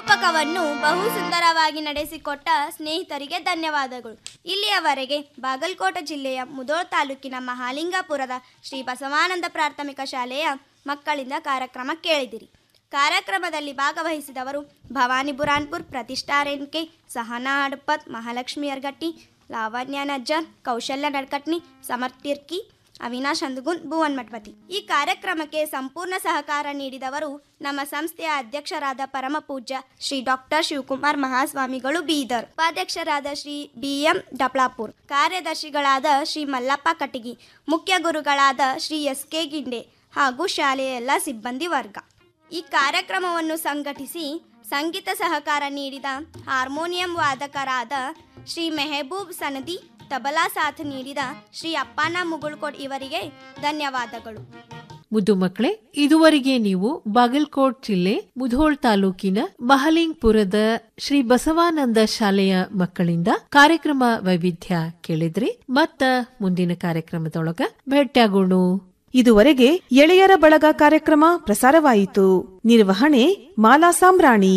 ನಿರೂಪಕವನ್ನು ಬಹು ಸುಂದರವಾಗಿ ನಡೆಸಿಕೊಟ್ಟ ಸ್ನೇಹಿತರಿಗೆ ಧನ್ಯವಾದಗಳು ಇಲ್ಲಿಯವರೆಗೆ ಬಾಗಲಕೋಟೆ ಜಿಲ್ಲೆಯ ಮುದೋಳ್ ತಾಲೂಕಿನ ಮಹಾಲಿಂಗಾಪುರದ ಶ್ರೀ ಬಸವಾನಂದ ಪ್ರಾಥಮಿಕ ಶಾಲೆಯ ಮಕ್ಕಳಿಂದ ಕಾರ್ಯಕ್ರಮ ಕೇಳಿದಿರಿ ಕಾರ್ಯಕ್ರಮದಲ್ಲಿ ಭಾಗವಹಿಸಿದವರು ಭವಾನಿ ಬುರಾನ್ಪುರ್ ಪ್ರತಿಷ್ಠಾ ರೇಣುಕೆ ಸಹನಾ ಹಡಪತ್ ಮಹಾಲಕ್ಷ್ಮಿ ಅರ್ಗಟ್ಟಿ ಲಾವಣ್ಯ ನಜ್ಜರ್ ಕೌಶಲ್ಯ ನಡ್ಕಟ್ನಿ ಸಮರ್ಥಿರ್ಕಿ ಅವಿನಾಶ್ ಹಂದಗುನ್ ಭುವನ್ ಮಠಪತಿ ಈ ಕಾರ್ಯಕ್ರಮಕ್ಕೆ ಸಂಪೂರ್ಣ ಸಹಕಾರ ನೀಡಿದವರು ನಮ್ಮ ಸಂಸ್ಥೆಯ ಅಧ್ಯಕ್ಷರಾದ ಪರಮ ಪೂಜ್ಯ ಶ್ರೀ ಡಾಕ್ಟರ್ ಶಿವಕುಮಾರ್ ಮಹಾಸ್ವಾಮಿಗಳು ಬೀದರ್ ಉಪಾಧ್ಯಕ್ಷರಾದ ಶ್ರೀ ಬಿ ಎಂ ಡಪ್ಲಾಪುರ್ ಕಾರ್ಯದರ್ಶಿಗಳಾದ ಶ್ರೀ ಮಲ್ಲಪ್ಪ ಕಟಗಿ ಮುಖ್ಯ ಗುರುಗಳಾದ ಶ್ರೀ ಎಸ್ ಕೆ ಗಿಂಡೆ ಹಾಗೂ ಶಾಲೆಯ ಎಲ್ಲ ಸಿಬ್ಬಂದಿ ವರ್ಗ ಈ ಕಾರ್ಯಕ್ರಮವನ್ನು ಸಂಘಟಿಸಿ ಸಂಗೀತ ಸಹಕಾರ ನೀಡಿದ ಹಾರ್ಮೋನಿಯಂ ವಾದಕರಾದ ಶ್ರೀ ಮೆಹಬೂಬ್ ಸನದಿ ತಬಲಾ ಸಾಥ್ ನೀಡಿದ ಶ್ರೀ ಅಪ್ಪಣ್ಣ ಮುಗುಳ್ಕೋಡ್ ಇವರಿಗೆ ಧನ್ಯವಾದಗಳು ಮುದ್ದು ಮಕ್ಕಳೇ ಇದುವರೆಗೆ ನೀವು ಬಾಗಲಕೋಟ್ ಜಿಲ್ಲೆ ಮುಧೋಳ್ ತಾಲೂಕಿನ ಮಹಲಿಂಗ್ಪುರದ ಶ್ರೀ ಬಸವಾನಂದ ಶಾಲೆಯ ಮಕ್ಕಳಿಂದ ಕಾರ್ಯಕ್ರಮ ವೈವಿಧ್ಯ ಕೇಳಿದ್ರಿ ಮತ್ತ ಮುಂದಿನ ಕಾರ್ಯಕ್ರಮದೊಳಗ ಭೇಟಿಯಾಗೋಣ ಇದುವರೆಗೆ ಎಳೆಯರ ಬಳಗ ಕಾರ್ಯಕ್ರಮ ಪ್ರಸಾರವಾಯಿತು ನಿರ್ವಹಣೆ ಮಾಲಾ ಸಾಂಬ್ರಾಣಿ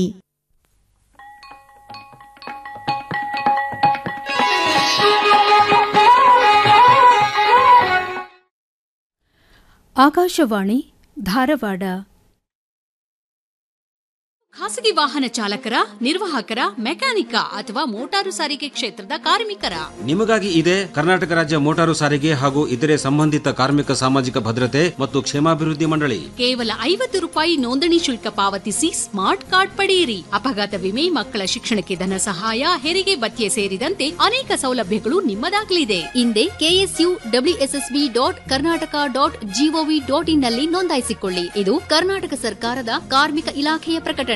ಆಕಾಶವಾಣಿ ಧಾರವಾಡ ಖಾಸಗಿ ವಾಹನ ಚಾಲಕರ ನಿರ್ವಾಹಕರ ಮೆಕ್ಯಾನಿಕ ಅಥವಾ ಮೋಟಾರು ಸಾರಿಗೆ ಕ್ಷೇತ್ರದ ಕಾರ್ಮಿಕರ ನಿಮಗಾಗಿ ಇದೆ ಕರ್ನಾಟಕ ರಾಜ್ಯ ಮೋಟಾರು ಸಾರಿಗೆ ಹಾಗೂ ಇತರೆ ಸಂಬಂಧಿತ ಕಾರ್ಮಿಕ ಸಾಮಾಜಿಕ ಭದ್ರತೆ ಮತ್ತು ಕ್ಷೇಮಾಭಿವೃದ್ಧಿ ಮಂಡಳಿ ಕೇವಲ ಐವತ್ತು ರೂಪಾಯಿ ನೋಂದಣಿ ಶುಲ್ಕ ಪಾವತಿಸಿ ಸ್ಮಾರ್ಟ್ ಕಾರ್ಡ್ ಪಡೆಯಿರಿ ಅಪಘಾತ ವಿಮೆ ಮಕ್ಕಳ ಶಿಕ್ಷಣಕ್ಕೆ ಧನ ಸಹಾಯ ಹೆರಿಗೆ ಭತ್ಯೆ ಸೇರಿದಂತೆ ಅನೇಕ ಸೌಲಭ್ಯಗಳು ನಿಮ್ಮದಾಗಲಿದೆ ಹಿಂದೆ KSU WSSB dot Karnataka dot G O V dot in ನಲ್ಲಿ ನೋಂದಾಯಿಸಿಕೊಳ್ಳಿ ಇದು ಕರ್ನಾಟಕ ಸರ್ಕಾರದ ಕಾರ್ಮಿಕ ಇಲಾಖೆಯ ಪ್ರಕಟಣೆ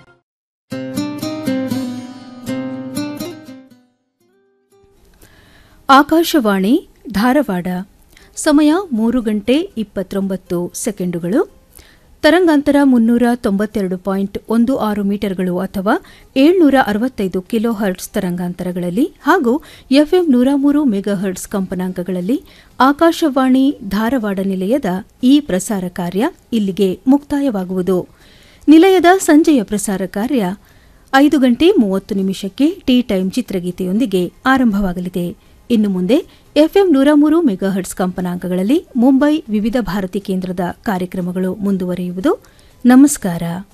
ಆಕಾಶವಾಣಿ ಧಾರವಾಡ ಸಮಯ ಮೂರು ಗಂಟೆ ಇಪ್ಪತ್ತೊಂಬತ್ತು ಸೆಕೆಂಡುಗಳು ತರಂಗಾಂತರ ಮುನ್ನೂರ ತೊಂಬತ್ತೆರಡು ಪಾಯಿಂಟ್ ಒಂದು ಆರು ಮೀಟರ್ಗಳು ಅಥವಾ ಏಳ್ನೂರ ಅರವತ್ತೈದು ಕಿಲೋ ಹರ್ಟ್ಸ್ ತರಂಗಾಂತರಗಳಲ್ಲಿ ಹಾಗೂ ಎಫ್ಎಂ ನೂರ ಮೂರು ಮೆಗಾ ಹರ್ಟ್ಸ್ ಕಂಪನಾಂಕಗಳಲ್ಲಿ ಆಕಾಶವಾಣಿ ಧಾರವಾಡ ನಿಲಯದ ಈ ಪ್ರಸಾರ ಕಾರ್ಯ ಇಲ್ಲಿಗೆ ಮುಕ್ತಾಯವಾಗುವುದು ನಿಲಯದ ಸಂಜೆಯ ಪ್ರಸಾರ ಕಾರ್ಯ ಐದು ಗಂಟೆ ಮೂವತ್ತು ನಿಮಿಷಕ್ಕೆ ಟೀ ಟೈಮ್ ಚಿತ್ರಗೀತೆಯೊಂದಿಗೆ ಆರಂಭವಾಗಲಿದೆ ಇನ್ನು ಮುಂದೆ ಎಫ್ಎಂ ನೂರ ಮೂರು ಮೆಗಾಹರ್ಟ್ಸ್ ಕಂಪನಾಂಕಗಳಲ್ಲಿ ಮುಂಬೈ ವಿವಿಧ ಭಾರತಿ ಕೇಂದ್ರದ ಕಾರ್ಯಕ್ರಮಗಳು ಮುಂದುವರಿಯುವುದು ನಮಸ್ಕಾರ